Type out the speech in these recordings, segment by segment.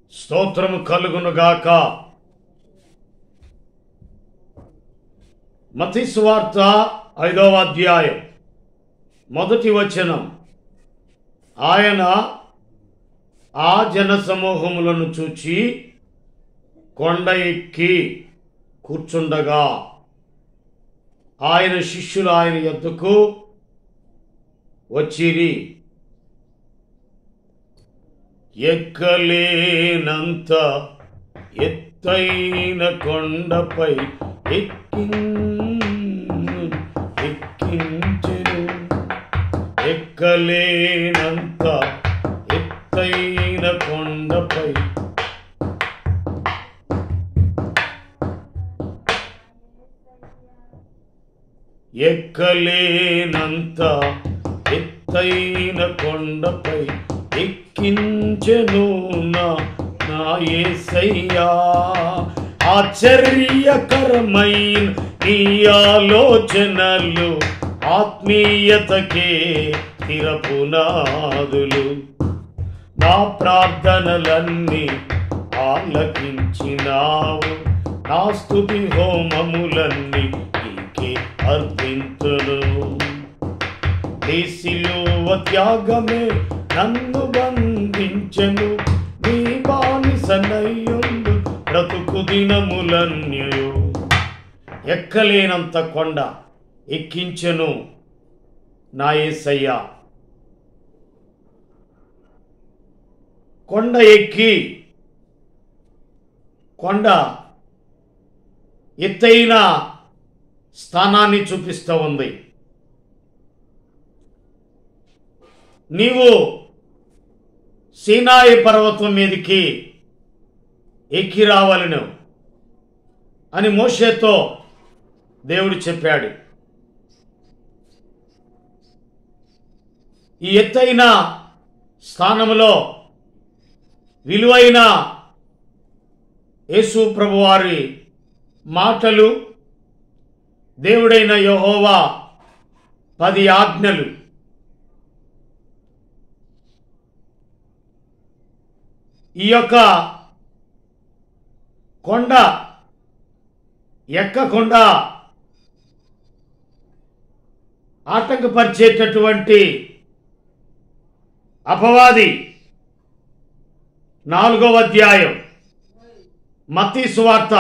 స్తోత్రము కలుగునుగాక మతి సువార్త ఐదవ అధ్యాయం మొదటి వచనం ఆయన ఆ జన సమూహములను చూచి కొండ ఎక్కి కూర్చుండగా ఆయన శిష్యులు ఆయన యొద్దకు వచ్చిరి ఎక్కలేనంత ఎత్తైన కొండపై ఎక్కిన్ ఎక్కించెను ఎక్కలేనంత ఎత్తైన కొండపై ఎక్కలేనంత ఎత్తైన కొండపై ఎక్కించెను నా నా యేసయ్యా ఆశ్చర్యకరమైన నీ ఆలోచనలు ఆత్మీయతకే తిరపునాదులు నా ప్రార్థనలన్నీ ఆలకించినావు నా స్తుతి హోమములన్నీ నీకే అర్పింతును నీ సిలువ త్యాగమే నన్ను బంధించెను నీ బానిసనయ్యుండు బ్రతుకు దినములన్యయు ఎక్కలేనంత కొండ ఎక్కించెను నా యేసయ్య కొండ ఎక్కి కొండ ఎత్తైన స్థానాన్ని చూపిస్తూ ఉంది నీవు సీనాయి పర్వతం మీదకి ఎక్కి రావాలను అని మోషేతో దేవుడు చెప్పాడు ఈ ఎత్తైన స్థానంలో విలువైన యేసు ప్రభువారి మాటలు దేవుడైన యహోవా పది ఆజ్ఞలు ఈ యొక్క కొండ ఎక్కకుండా ఆటంకపరిచేటటువంటి అపవాది నాలుగవ అధ్యాయం మత్తీ సువార్త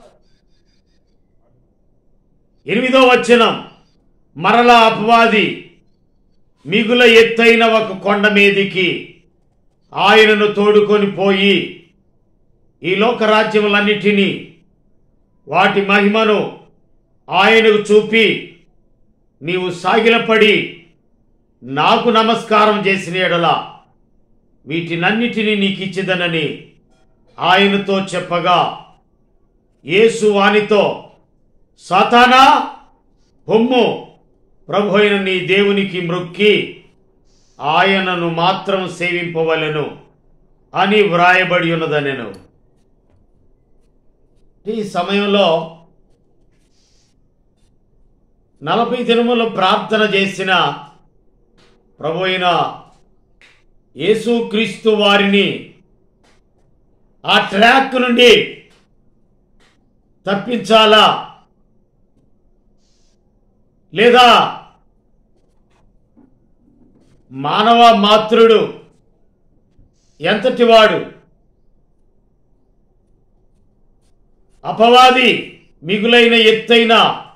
ఎనిమిదో వచనం మరలా అపవాది మిగుల ఎత్తైన ఒక కొండ మీదికి ఆయనను తోడుకొని పోయి ఈ లోక రాజ్యములన్నిటినీ వాటి మహిమను ఆయనకు చూపి నీవు సాగిలపడి నాకు నమస్కారం చేసిన ఎడల వీటినన్నిటినీ నీకు ఇచ్చిదనని ఆయనతో చెప్పగా యేసు వానితో సాతానా పొమ్ము ప్రభు అయిన నీ దేవునికి మ్రొక్కి ఆయనను మాత్రం సేవింపవలెను అని వ్రాయబడి ఉన్నదనెను ఈ సమయంలో నలభై దినములు ప్రార్థన చేసిన ప్రభు అయిన యేసుక్రీస్తు వారిని ఆ ట్రాక్ నుండి తప్పించాలా లేదా మానవ మాతృడు ఎంతటివాడు అపవాది మిగులైన ఎత్తైన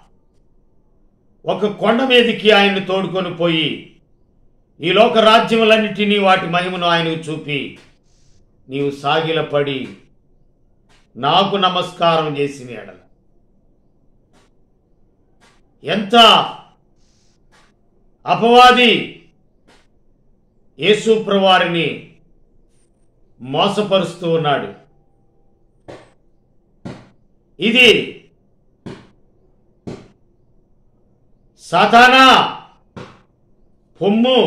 ఒక కొండ మీదకి ఆయన్ని తోడుకొని పోయి ఈ లోక రాజ్యములన్నిటినీ వాటి మహిమను ఆయనకు చూపి నీవు సాగిలపడి నాకు నమస్కారం చేసిన ఎడల ఎంత అపవాది యేసుప్రవారిని మోసపరుస్తూ ఉన్నాడు ఇది సాతానా పొమ్ము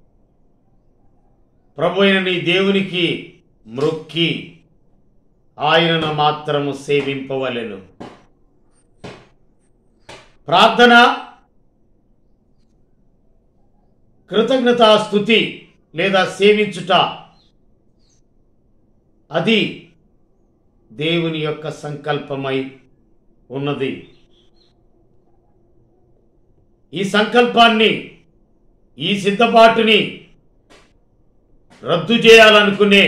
ప్రభు అయిన నీ దేవునికి మ్రొక్కి ఆయనను మాత్రము సేవింపవలెను ప్రార్థన కృతజ్ఞతాస్థుతి లేదా సేవించుట అది దేవుని యొక్క సంకల్పమై ఉన్నది ఈ సంకల్పాన్ని ఈ సిద్ధపాటుని రద్దు చేయాలనుకునే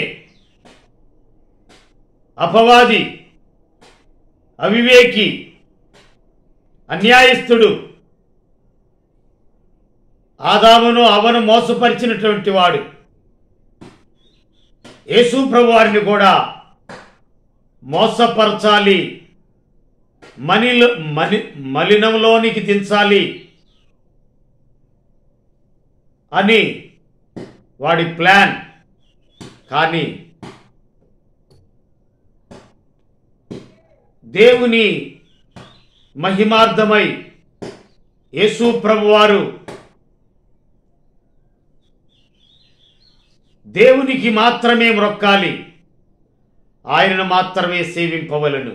అపవాది అవివేకి అన్యాయస్థుడు ఆదామును అవను మోసపరిచినటువంటి వాడు యేసు ప్రభు వారిని కూడా మోసపరచాలి మనిల మలి మలినంలోనికి దించాలి అని వాడి ప్లాన్ కానీ దేవుని మహిమార్థమై యేసు ప్రభువారు దేవునికి మాత్రమే మ్రొక్కాలి ఆయనను మాత్రమే సేవింపవలను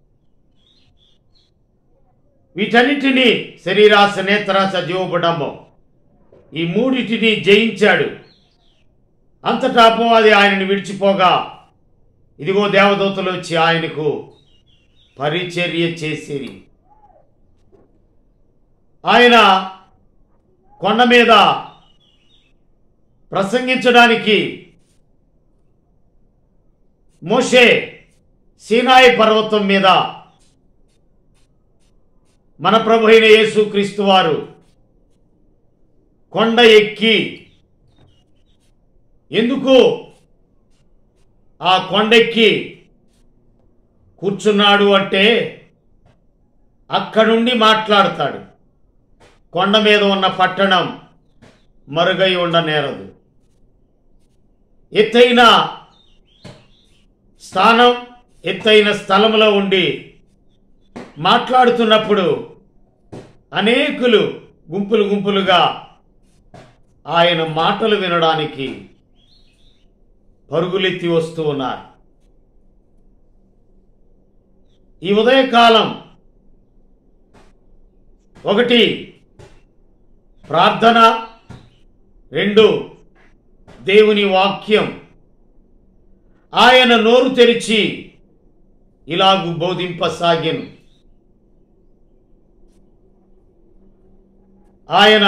వీటన్నిటినీ శరీరాశ నేత్రాశ జీవపడంబం ఈ మూడిటిని జయించాడు అంతటా అపవాది ఆయనను విడిచిపోగా ఇదిగో దేవదూతలు వచ్చి ఆయనకు పరిచర్య చేసిరి ఆయన కొండ మీద ప్రసంగించడానికి మోషే సీనాయి పర్వతం మీద మన ప్రభు అయిన యేసుక్రీస్తు వారు కొండ ఎక్కి ఎందుకు ఆ కొండెక్కి కూర్చున్నాడు అంటే అక్కడుండి మాట్లాడతాడు కొండ మీద ఉన్న పట్టణం మరుగై ఉండనేరదు ఎత్తైన స్థానం ఎత్తైన స్థలంలో ఉండి మాట్లాడుతున్నప్పుడు అనేకులు గుంపులు గుంపులుగా ఆయన మాటలు వినడానికి పరుగులెత్తి వస్తూ ఉన్నారు ఈ ఉదయకాలం ఒకటి ప్రార్థన రెండు దేవుని వాక్యం ఆయన నోరు తెరిచి ఇలాగు బోధింపసాగెను ఆయన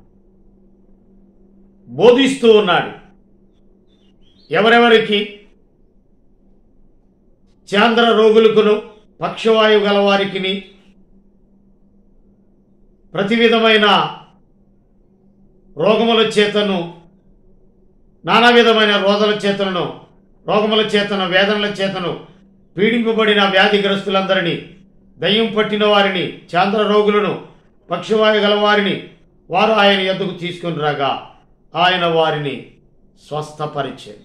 బోధిస్తూ ఉన్నాడు ఎవరెవరికి చాంద్ర రోగులకును పక్షవాయువు గలవారికిని ప్రతి విధమైన రోగముల చేతను నానా విధమైన రోదల చేతను రోగముల చేతను వేదనల చేతను పీడింపబడిన వ్యాధిగ్రస్తులందరినీ దయ్యం పట్టిన వారిని చాంద్ర రోగులను పక్షవాయు గలవారిని వారు ఆయన ఎద్దుకు తీసుకుని రాగా ఆయన వారిని స్వస్థపరిచారు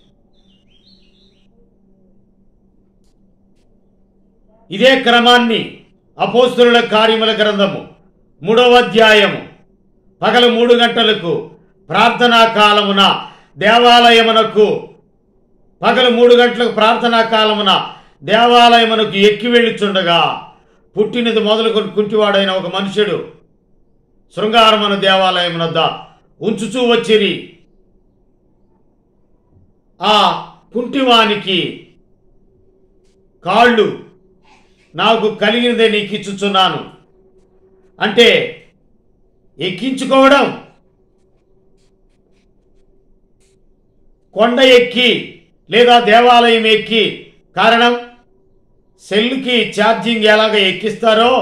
ఇదే క్రమాన్ని అపోస్తుల కార్యముల గ్రంథము మూడవ అధ్యాయము పగలు మూడు గంటలకు ప్రార్థనా కాలమున దేవాలయమునకు పగలు మూడు గంటలకు ప్రార్థనా కాలమున దేవాలయమునకు ఎక్కి వెళ్ళుచుండగా పుట్టినది మొదలుకొని కుంటివాడైన ఒక మనుషుడు శృంగారమున దేవాలయమునద్ద ఉంచుచూ వచ్చిరి ఆ కుంటివానికి కాళ్ళు నాకు కలిగినదే నీకు ఇచ్చుచున్నాను అంటే ఎక్కించుకోవడం కొండ ఎక్కి లేదా దేవాలయం ఎక్కి కారణం సెల్లుకి ఛార్జింగ్ ఎలాగ ఎక్కిస్తారో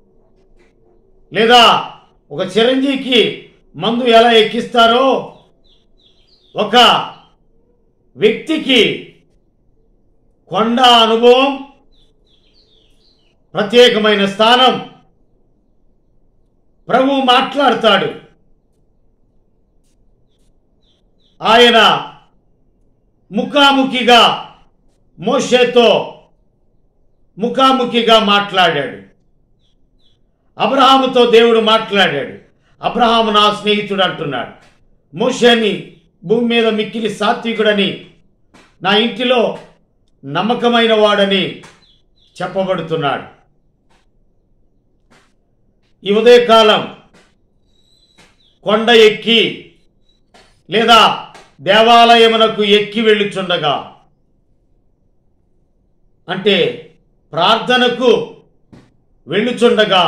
లేదా ఒక చిరంజీవికి మందు ఎలా ఎక్కిస్తారో ఒక వ్యక్తికి కొండ అనుభవం ప్రత్యేకమైన స్థానం ప్రభు మాట్లాడతాడు ఆయన ముఖాముఖిగా మోషేతో ముఖాముఖిగా మాట్లాడాడు అబ్రహాముతో దేవుడు మాట్లాడాడు అబ్రహాము నా స్నేహితుడు అంటున్నాడు మోషేని భూమి మీద మిక్కిలి సాత్వికుడని నా ఇంటిలో నమ్మకమైన వాడని చెప్పబడుతున్నాడు ఈ ఉదయకాలం కొండ ఎక్కి లేదా దేవాలయమునకు ఎక్కి వెళ్ళుచుండగా అంటే ప్రార్థనకు వెళ్ళుచుండగా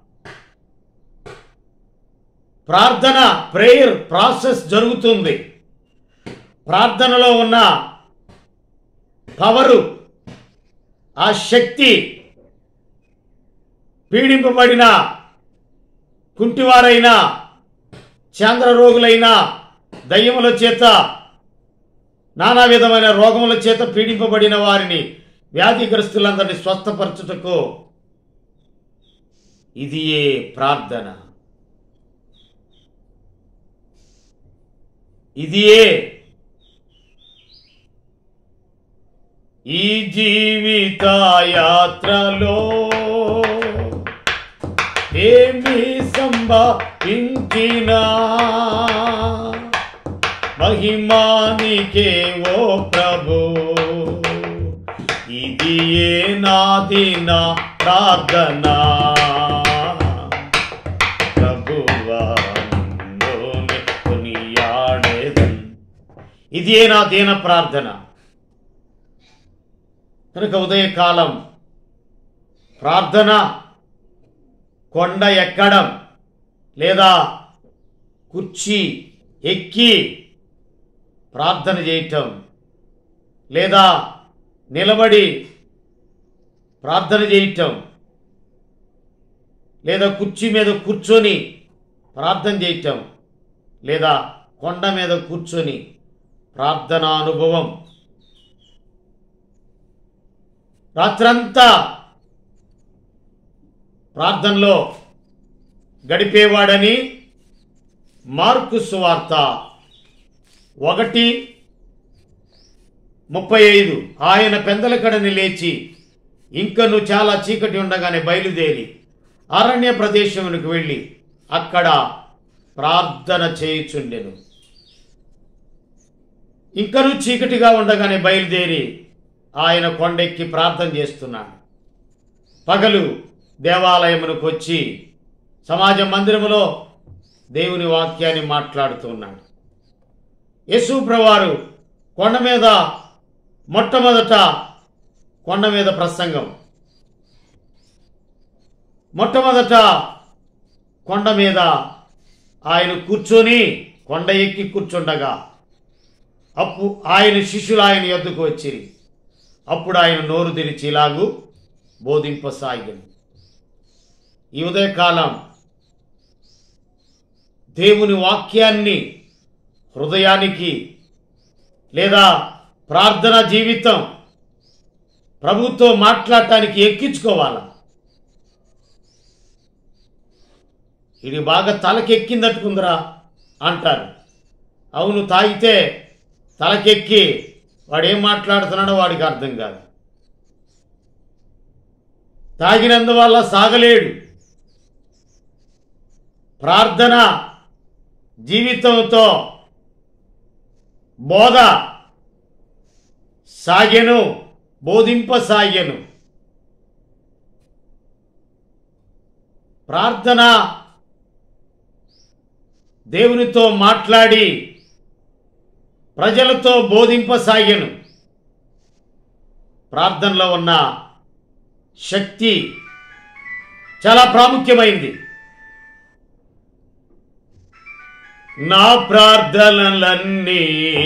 ప్రార్థన ప్రేయర్ ప్రాసెస్ జరుగుతుంది ప్రార్థనలో ఉన్న పవరు ఆ శక్తి పీడింపబడిన కుంటివారైన చంద్ర రోగులైన దయ్యముల చేత నానా విధమైన రోగముల చేత పీడింపబడిన వారిని వ్యాధిగ్రస్తులందరినీ స్వస్థపరచుటకు ఇది ఏ ప్రార్థన ఇది ఏ ఈ జీవిత యాత్రలో ఏమి సంభవించినా మహిమానికే ఓ ప్రభు ఇది ఏ నాది నా ప్రార్థన ప్రభువా నిన్నునే కొనియాడేదన్. ఇది ఏ నా దీన ప్రార్థన కనుక ఉదయకాలం ప్రార్థన కొండ ఎక్కడం లేదా కుర్చీ ఎక్కి ప్రార్థన చేయటం లేదా నిలబడి ప్రార్థన చేయటం లేదా కుర్చీ మీద కూర్చొని ప్రార్థన చేయటం లేదా కొండ మీద కూర్చొని ప్రార్థనా అనుభవం రాత్రంతా ప్రార్థనలో గడిపేవాడని మార్కు సువార్త ఒకటి ముప్పై ఐదు ఆయన పెందలకడని లేచి ఇంకను చాలా చీకటి ఉండగానే బయలుదేరి అరణ్య ప్రదేశమునికి వెళ్ళి అక్కడ ప్రార్థన చేయుచుండెను ఇంకను చీకటిగా ఉండగానే బయలుదేరి ఆయన కొండెక్కి ప్రార్థన చేస్తున్నాడు పగలు దేవాలయమునకు వచ్చి సమాజ మందిరములో దేవుని వాక్యాన్ని మాట్లాడుతున్నాడు యేసు ప్రవారు కొండ మీద మొట్టమొదట కొండ మీద ప్రసంగం మొట్టమొదట కొండ మీద ఆయన కూర్చొని కొండ ఎక్కి కూర్చుండగా అప్పు ఆయన శిష్యులు ఆయన యొద్దకు వచ్చిరి అప్పుడు ఆయన నోరు తెరిచి ఇలాగూ బోధింపసాగిన ఈ ఉదయకాలం దేవుని వాక్యాన్ని హృదయానికి లేదా ప్రార్థన జీవితం ప్రభుతో మాట్లాడటానికి ఎక్కించుకోవాలా ఇది బాగా తలకెక్కిందట్టుకుందిరా అంటారు అవును తాగితే తలకెక్కి వాడు ఏం మాట్లాడుతున్నాడో వాడికి అర్థం కాదు తాగినందువల్ల సాగలేడు ప్రార్థన జీవితంతో బోధ సాగెను బోధింపసాగెను ప్రార్థన దేవునితో మాట్లాడి ప్రజలతో బోధింపసాగెను ప్రార్థనలో ఉన్న శక్తి చాలా ప్రాముఖ్యమైంది నా ప్రార్థనలన్నీ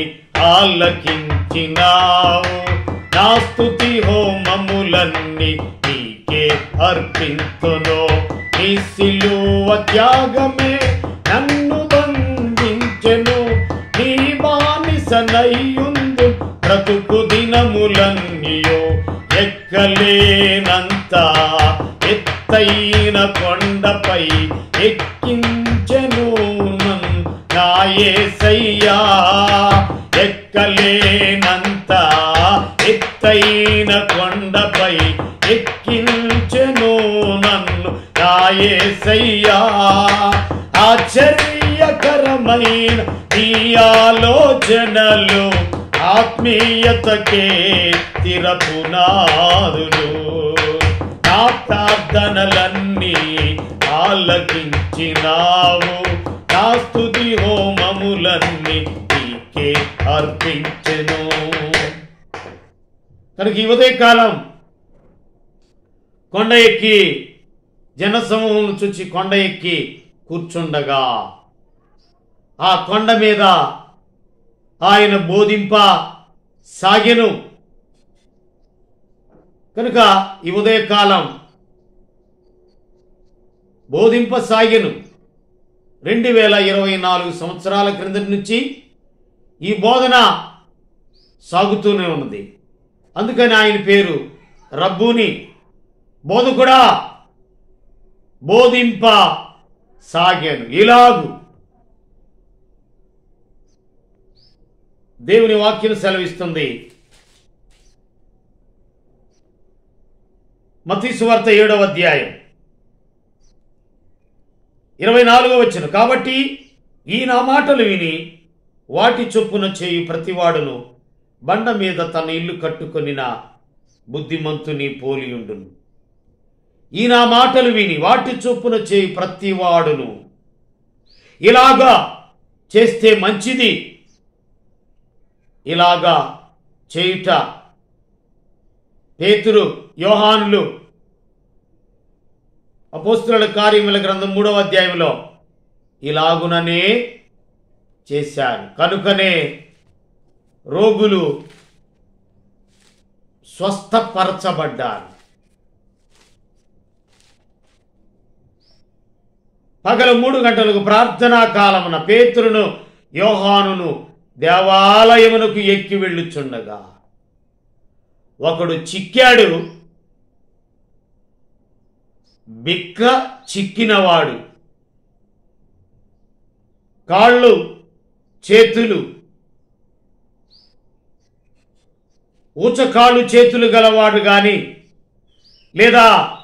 ఆలకించినావు నా స్తుతి హోమములన్నీ నీకే అర్పించును నీ సిలువ త్యాగమే నన్ను బంధించెను నీ బానిసనయ్యుందు బ్రతుకు దినములన్నీయో ఎక్కలేనంత ఎత్తైన కొండపై ఎక్కించెను నన్ను నా యేసయ్యా ఎక్కలేనంత ఎత్తైన కొండపై ఎక్కించెను నన్ను నా యేసయ్యా ఆశ్చర్యకరమైన నీ ఆలోచనలు ఆత్మీయతకే తిరపునాదులు నా ప్రార్థనలన్నీ ఆలకించినావు నా స్తుతి హోమములన్నీ నీకే అర్పించెను కనుక ఈ ఉదయకాలం కొండ ఎక్కి జనసమూహం చూచి కొండ ఎక్కి కూర్చుండగా ఆ కొండ మీద ఆయన బోధింప సాగెను కనుక ఈ ఉదయకాలం బోధింప సాగెను రెండు వేల ఇరవై నాలుగు సంవత్సరాల క్రిందటి నుంచి ఈ బోధన సాగుతూనే ఉన్నది అందుకని ఆయన పేరు రబ్బూని బోధకుడా బోధింప సాగాను ఇలాగు దేవుని వాక్యం సెలవిస్తుంది మతీసువార్త ఏడవ అధ్యాయం ఇరవై నాలుగో వచ్చిన కాబట్టి ఈ నా మాటలు విని వాటి చొప్పున చేయు ప్రతివాడును బండ మీద తన ఇల్లు కట్టుకొనిన బుద్ధిమంతుని పోలియుండును ఈ నా మాటలు విని వాటి చొప్పున చేయు ప్రతివాడును ఇలాగా చేస్తే మంచిది ఇలాగా చేయుట పేతురు యోహానులు అపోస్తుల కార్యముల గ్రంథం మూడవ అధ్యాయంలో ఇలాగుననే చేశారు కనుకనే రోగులు స్వస్థపరచబడ్డారు పగల మూడు గంటలకు ప్రార్థనా కాలమున పేతురును యోహానును దేవాలయమునకు ఎక్కి వెళ్ళుచుండగా ఒకడు చిక్కాడు బిక్క చిక్కినవాడు కాళ్ళు చేతులు ఊచకాళ్ళు చేతులు గలవాడు గాని లేదా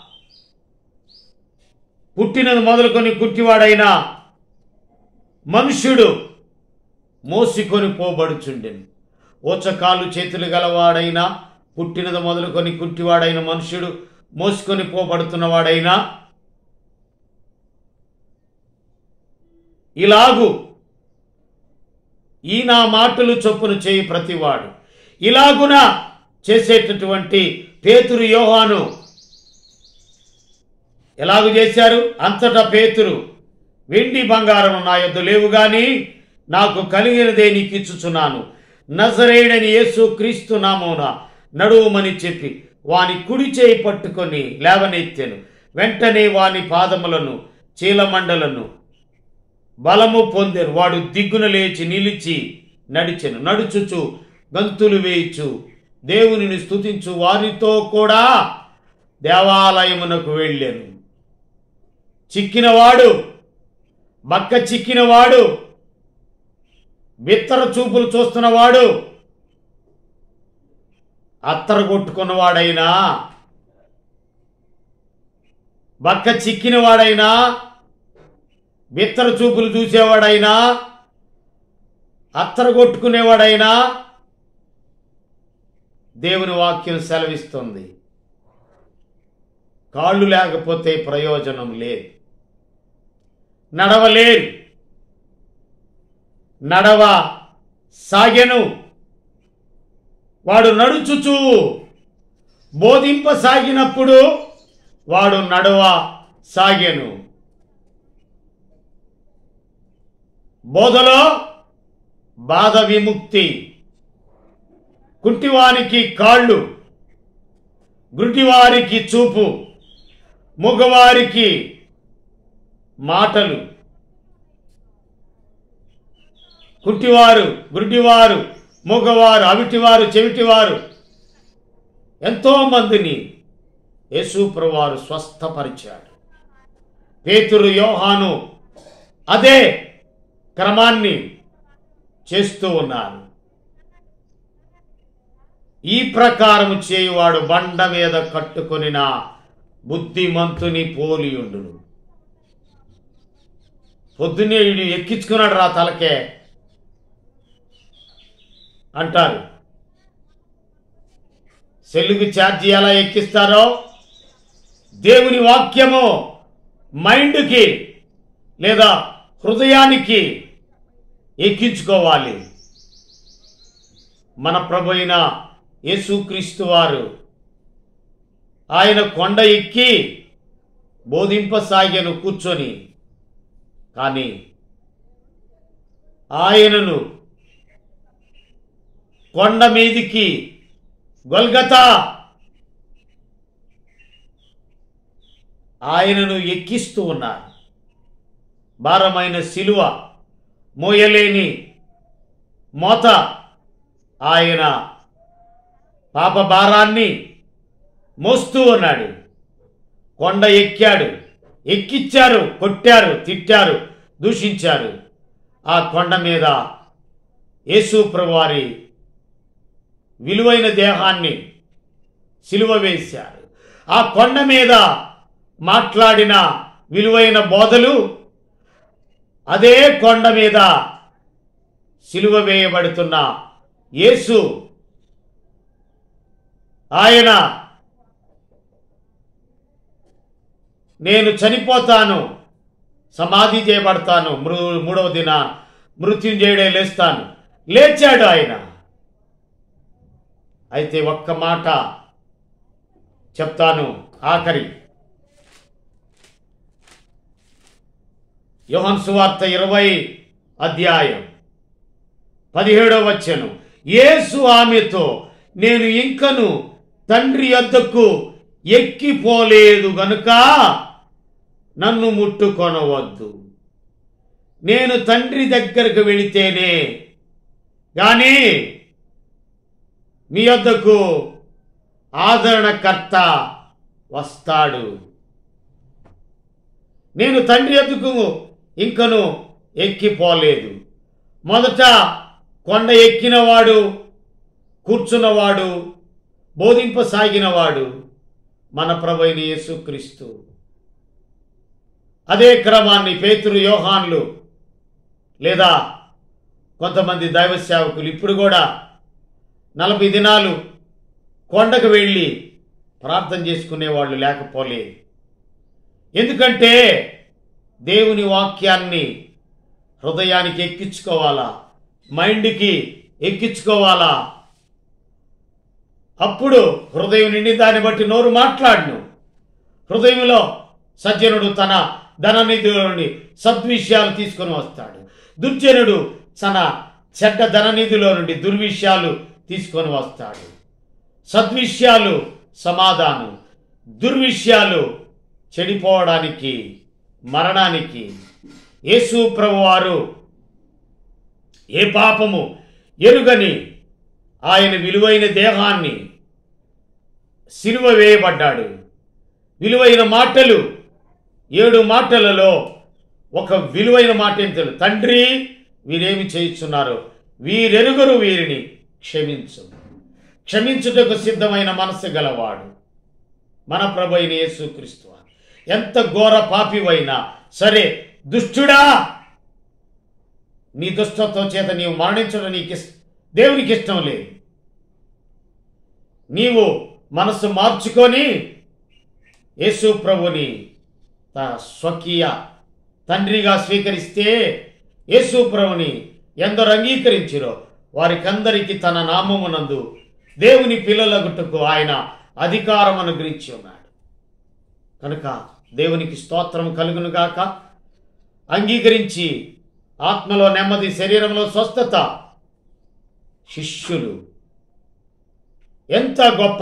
పుట్టినది మొదలుకొని కుట్టివాడైన మనుష్యుడు మోసికొని పోబడుచుండెను ఊచకాళ్ళు చేతులు గలవాడైనా పుట్టినది మొదలుకొని కుట్టివాడైన మనుష్యుడు మోసుకొని పోబడుతున్నవాడైనా ఇలాగు ఈ నా మాటలు చొప్పున చేయి ప్రతివాడు ఇలాగున చేసేటటువంటి పేతురు యోహాను ఎలాగు చేశారు అంతటా పేతురు వెండి బంగారం నా యొద్ద లేవు గాని నాకు కలిగినదే నీకు ఇచ్చుచున్నాను నజరేయుడని యేసు క్రీస్తు నామమున నడువుమని చెప్పి వాని కుడి చేయి పట్టుకొని లేవనెత్తెను వెంటనే వాని పాదములను చీలమండలను బలము పొందెను వాడు దిగ్గున లేచి నిలిచి నడిచెను నడుచుచు గంతులు వేయిచు దేవునిని స్తుతించు వారితో కూడా దేవాలయమునకు వెళ్ళాను చిక్కినవాడు బక్క చిక్కినవాడు బిత్తర చూపులు చూస్తున్నవాడు అత్తర కొట్టుకున్నవాడైనా బక్క చిక్కినవాడైనా బిత్తర చూపులు చూసేవాడైనా అత్తర కొట్టుకునేవాడైనా దేవుని వాక్యం సెలవిస్తుంది కాళ్ళు లేకపోతే ప్రయోజనం లేదు నడవలేరు నడవ సాగెను వాడు నడుచుచు బోధింప సాగినప్పుడు వాడు నడవ సాగెను బోధలో బాధ విముక్తి కుంటివానికి కాళ్ళు గుడ్డివారికి చూపు మగవారికి మాటలు కుంటివారు గుడ్డివారు మూగవారు అవిటివారు చెవిటివారు ఎంతో మందిని యేసుప్రవారు స్వస్థపరిచాడు పేతురు యోహాను అదే క్రమాన్ని చేస్తూ ఉన్నారు ఈ ప్రకారము చేయువాడు బండ మీద కట్టుకొనిన బుద్ధిమంతుని పోలియుండును పొద్దున్నే వీడు ఎక్కించుకున్నాడు రా తలకే అంటారు సెల్లుకి ఛార్జీ ఎలా ఎక్కిస్తారో దేవుని వాక్యము మైండ్కి లేదా హృదయానికి ఎక్కించుకోవాలి మన ప్రభు అయిన యేసుక్రీస్తు వారు ఆయన కొండ ఎక్కి బోధింపసాగాను కూర్చొని కానీ ఆయనను కొండ మీదికి గొల్గతా ఆయనను ఎక్కిస్తూ ఉన్నారు భారమైన శిలువ మోయలేని మోత ఆయన పాప భారాన్ని మోస్తూ ఉన్నాడు కొండ ఎక్కాడు ఎక్కిచ్చారు కొట్టారు తిట్టారు దూషించారు ఆ కొండ మీద యేసు ప్రభువారి విలువైన దేహాన్ని సిలువ వేశారు ఆ కొండ మీద మాట్లాడిన విలువైన బోధలు అదే కొండ మీద సిలువ వేయబడుతున్న యేసు ఆయన నేను చనిపోతాను సమాధి చేయబడతాను మృ మూడవ దిన మృత్యుంజయుడే లేస్తాను లేచాడు ఆయన అయితే ఒక్క మాట చెప్తాను ఆఖరి యోహన్ సువార్త ఇరవై అధ్యాయం పదిహేడవ వచ్చను యేసు ఆమెతో నేను ఇంకను తండ్రి యొద్దకు ఎక్కిపోలేదు గనుక నన్ను ముట్టుకొనవద్దు నేను తండ్రి దగ్గరకు వెళితేనే కానీ మీ వద్దకు ఆదరణకర్త వస్తాడు నేను తండ్రి ఎద్దుకు ఇంకను ఎక్కిపోలేదు మొదట కొండ ఎక్కినవాడు కూర్చున్నవాడు బోధింపసాగినవాడు మన ప్రభైన యేసుక్రీస్తు అదే క్రమాన్ని పేతురు యోహాన్లు లేదా కొంతమంది దైవ సేవకులు ఇప్పుడు కూడా నలభై దినాలు కొండకు వెళ్ళి ప్రార్థన చేసుకునే వాళ్ళు లేకపోలేదు ఎందుకంటే దేవుని వాక్యాన్ని హృదయానికి ఎక్కించుకోవాలా మైండ్కి ఎక్కించుకోవాలా అప్పుడు హృదయం నిండి దాన్ని బట్టి నోరు మాట్లాడును హృదయంలో సజ్జనుడు తన ధననిధిలో నుండి సద్విషయాలు తీసుకొని వస్తాడు దుర్జనుడు తన చెడ్డ ధననిధిలో నుండి దుర్విషయాలు తీసుకొని వస్తాడు సద్విషయాలు సమాధానం దుర్విషయాలు చెడిపోవడానికి మరణానికి యేసు ప్రభువారు ఏ పాపము ఎరుగని ఆయన విలువైన దేహాన్ని సిలువ వేయబడ్డాడు విలువైన మాటలు ఏడు మాటలలో ఒక విలువైన మాట ఏం తెలుసు తండ్రి వీరేమి చేయిస్తున్నారు వీరెరుగురు వీరిని క్షమించు క్షమించుటకు సిద్ధమైన మనసు గలవాడు మన ప్రభు అయిన యేసుక్రీస్తు వారు. ఎంత ఘోర పాపివైనా సరే దుష్టుడా నీ దుష్టత్వం చేత నీవు మరణించడం నీకు ఇస్- దేవునికి ఇష్టం లేదు నీవు మనసు మార్చుకొని యేసు ప్రభుని తన స్వకీయ తండ్రిగా స్వీకరిస్తే యేసు ప్రభుని ఎందరు అంగీకరించిరో వారికందరికీ తన నామమునందు దేవుని పిల్లల గుట్టుకు ఆయన అధికారం అనుగ్రహించి ఉన్నాడు కనుక దేవునికి స్తోత్రం కలుగును గాక అంగీకరించి ఆత్మలో నెమ్మది శరీరంలో స్వస్థత శిష్యులు ఎంత గొప్ప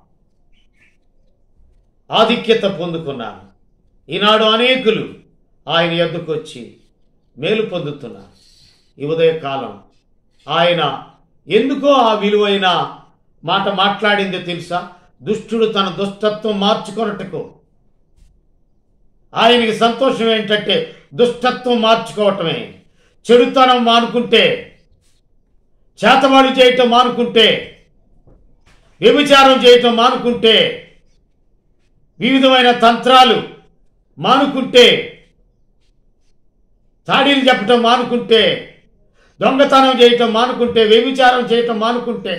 ఆధిక్యత పొందుకున్నారు ఈనాడు అనేకులు ఆయన ఎద్దుకు వచ్చి మేలు పొందుతున్నారు ఈ ఉదయకాలం ఆయన ఎందుకో ఆ విలువైన మాట మాట్లాడిందో తెలుసా దుష్టుడు తన దుష్టత్వం మార్చుకొనటకు ఆయనకి సంతోషం ఏంటంటే దుష్టత్వం మార్చుకోవటమే చెడుతనం మానుకుంటే చేతవాడు చేయటం మానుకుంటే వ్యభిచారం చేయటం మానుకుంటే వివిధమైన తంత్రాలు మానుకుంటే తాడీలు చెప్పటం మానుకుంటే దొంగతనం చేయటం మానుకుంటే వ్యభిచారం చేయటం మానుకుంటే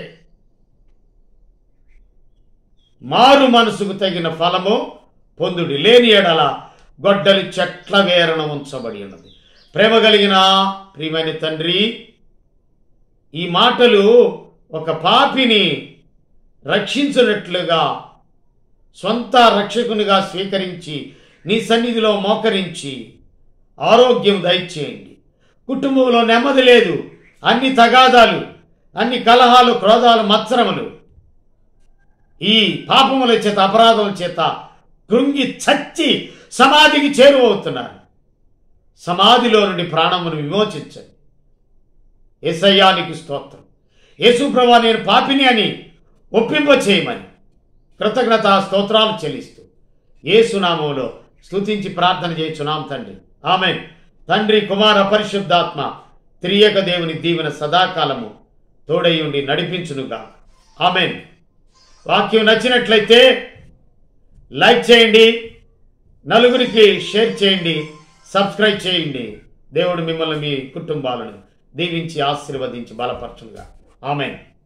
మారు మనసుకు తగిన ఫలము పొందుడి లేని ఎడల గొడ్డలి చెట్ల వేరణ ఉంచబడి ఉన్నది ప్రేమ కలిగిన ప్రియమైన తండ్రి ఈ మాటలు ఒక పాపిని రక్షించినట్లుగా సొంత రక్షకునిగా స్వీకరించి నీ సన్నిధిలో మోకరించి ఆరోగ్యం దయచేయండి కుటుంబంలో నెమ్మది లేదు అన్ని తగాదాలు అన్ని కలహాలు క్రోధాలు మత్సరములు ఈ పాపముల చేత అపరాధముల చేత కృంగి చచ్చి సమాధికి చేరువవుతున్నారు సమాధిలో నుండి ప్రాణమును విమోచించండి ఏసయ్యానికి స్తోత్రం యేసుప్రభా నేను పాపిని అని ఒప్పింప చేయమని కృతజ్ఞత స్తోత్రాలు చెల్లిస్తూ ఏసునామంలో స్తుతించి ప్రార్థన చేయుచున్నాం తండ్రి ఆమె తండ్రి కుమార పరిశుద్ధాత్మ త్రియక దేవుని దీవెన సదాకాలము తోడయుండి నడిపించునుగా ఆమెన్ వాక్యం నచ్చినట్లయితే లైక్ చేయండి నలుగురికి షేర్ చేయండి సబ్స్క్రైబ్ చేయండి దేవుడు మిమ్మల్ని మీ కుటుంబాలను దీవించి ఆశీర్వదించి బలపరచునుగా ఆమెన్